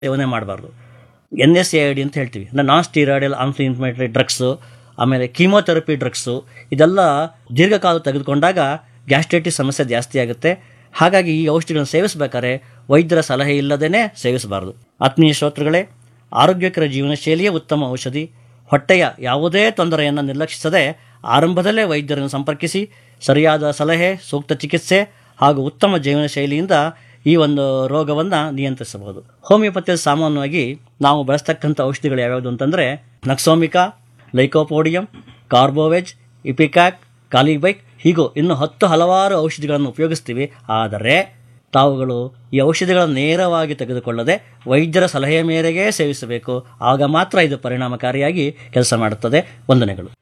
ಸೇವನೆ ಮಾಡಬಾರ್ದು N S A I D ಅಂತ ಹೇಳ್ತೀವಿ ಅಂದರೆ ನಾನ್ ಸ್ಟೀರಾಯ್ಡಲ್ ಆನ್ಫ್ಲಿ ಇನ್ಫ್ಲಮೇಟರಿ ಡ್ರಗ್ಸು ಆಮೇಲೆ ಕೀಮೋಥೆರಪಿ ಡ್ರಗ್ಸು ಇದೆಲ್ಲ ದೀರ್ಘಕಾಲ ತೆಗೆದುಕೊಂಡಾಗ ಗ್ಯಾಸ್ಟ್ರೈಟಿಸ್ ಸಮಸ್ಯೆ ಜಾಸ್ತಿ ಆಗುತ್ತೆ ಹಾಗಾಗಿ ಈ ಔಷಧಿಗಳನ್ನು ಸೇವಿಸಬೇಕಾದ್ರೆ ವೈದ್ಯರ ಸಲಹೆ ಇಲ್ಲದೇ ಸೇವಿಸಬಾರದು ಆತ್ಮೀಯ ಶ್ರೋತೃಗಳೇ ಆರೋಗ್ಯಕರ ಜೀವನ ಶೈಲಿಯೇ ಉತ್ತಮ ಔಷಧಿ ಹೊಟ್ಟೆಯ ಯಾವುದೇ ತೊಂದರೆಯನ್ನು ನಿರ್ಲಕ್ಷಿಸದೆ ಆರಂಭದಲ್ಲೇ ವೈದ್ಯರನ್ನು ಸಂಪರ್ಕಿಸಿ ಸರಿಯಾದ ಸಲಹೆ ಸೂಕ್ತ ಚಿಕಿತ್ಸೆ ಹಾಗೂ ಉತ್ತಮ ಜೀವನ ಶೈಲಿಯಿಂದ ಈ ಒಂದು ರೋಗವನ್ನು ನಿಯಂತ್ರಿಸಬಹುದು ಹೋಮಿಯೋಪತಿಯಲ್ಲಿ ಸಾಮಾನ್ಯವಾಗಿ ನಾವು ಬಳಸ್ತಕ್ಕಂಥ ಔಷಧಿಗಳು ಯಾವ್ಯಾವುದು ಅಂತಂದರೆ ನಕ್ಸೋಮಿಕಾ ಲೈಕೋಪೋಡಿಯಂ ಕಾರ್ಬೋವೆಜ್ ಇಪಿಕ್ಯಾಕ್ ಕಾಲಿಬೈಕ್ ಹೀಗೂ ಇನ್ನು ಹತ್ತು ಹಲವಾರು ಔಷಧಿಗಳನ್ನು ಉಪಯೋಗಿಸ್ತೀವಿ ಆದರೆ ತಾವುಗಳು ಈ ಔಷಧಿಗಳನ್ನು ನೇರವಾಗಿ ತೆಗೆದುಕೊಳ್ಳದೆ ವೈದ್ಯರ ಸಲಹೆಯ ಮೇರೆಗೆ ಸೇವಿಸಬೇಕು ಆಗ ಮಾತ್ರ ಇದು ಪರಿಣಾಮಕಾರಿಯಾಗಿ ಕೆಲಸ ಮಾಡುತ್ತದೆ ವಂದನೆಗಳು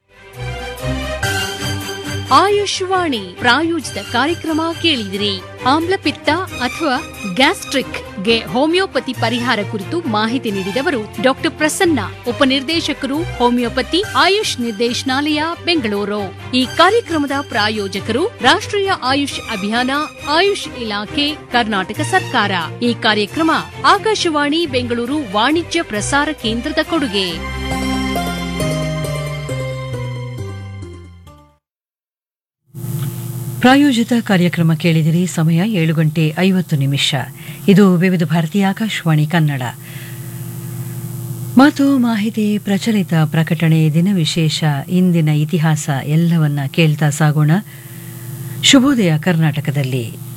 ಆಯುಷ್ವಾಣಿ ಪ್ರಾಯೋಜಿತ ಕಾರ್ಯಕ್ರಮ ಕೇಳಿದಿರಿ ಆಮ್ಲಪಿತ್ತ ಅಥವಾ ಗ್ಯಾಸ್ಟ್ರಿಕ್ ಗೆ ಹೋಮಿಯೋಪತಿ ಪರಿಹಾರ ಕುರಿತು ಮಾಹಿತಿ ನೀಡಿದವರು ಡಾಕ್ಟರ್ ಪ್ರಸನ್ನ ಉಪನಿರ್ದೇಶಕರು ಹೋಮಿಯೋಪತಿ ಆಯುಷ್ ನಿರ್ದೇಶನಾಲಯ ಬೆಂಗಳೂರು ಈ ಕಾರ್ಯಕ್ರಮದ ಪ್ರಾಯೋಜಕರು ರಾಷ್ಟ್ರೀಯ ಆಯುಷ್ ಅಭಿಯಾನ ಆಯುಷ್ ಇಲಾಖೆ ಕರ್ನಾಟಕ ಸರ್ಕಾರ ಈ ಕಾರ್ಯಕ್ರಮ ಆಕಾಶವಾಣಿ ಬೆಂಗಳೂರು ವಾಣಿಜ್ಯ ಪ್ರಸಾರ ಕೇಂದ್ರದ ಕೊಡುಗೆ ಪ್ರಾಯೋಜಿತ ಕಾರ್ಯಕ್ರಮ ಕೇಳಿದಿರಿ ಸಮಯ ಏಳು ಗಂಟೆ ಐವತ್ತು ನಿಮಿಷ ಇದು ವಿವಿಧ ಭಾರತೀಯ ಆಕಾಶವಾಣಿ ಕನ್ನಡ ಮಾತು ಮಾಹಿತಿ ಪ್ರಚಲಿತ ಪ್ರಕಟಣೆ ದಿನವಿಶೇಷ ಇಂದಿನ ಇತಿಹಾಸ ಎಲ್ಲವನ್ನ ಕೇಳ್ತಾ ಸಾಗೋಣ ಶುಭೋದಯ ಕರ್ನಾಟಕದಲ್ಲಿ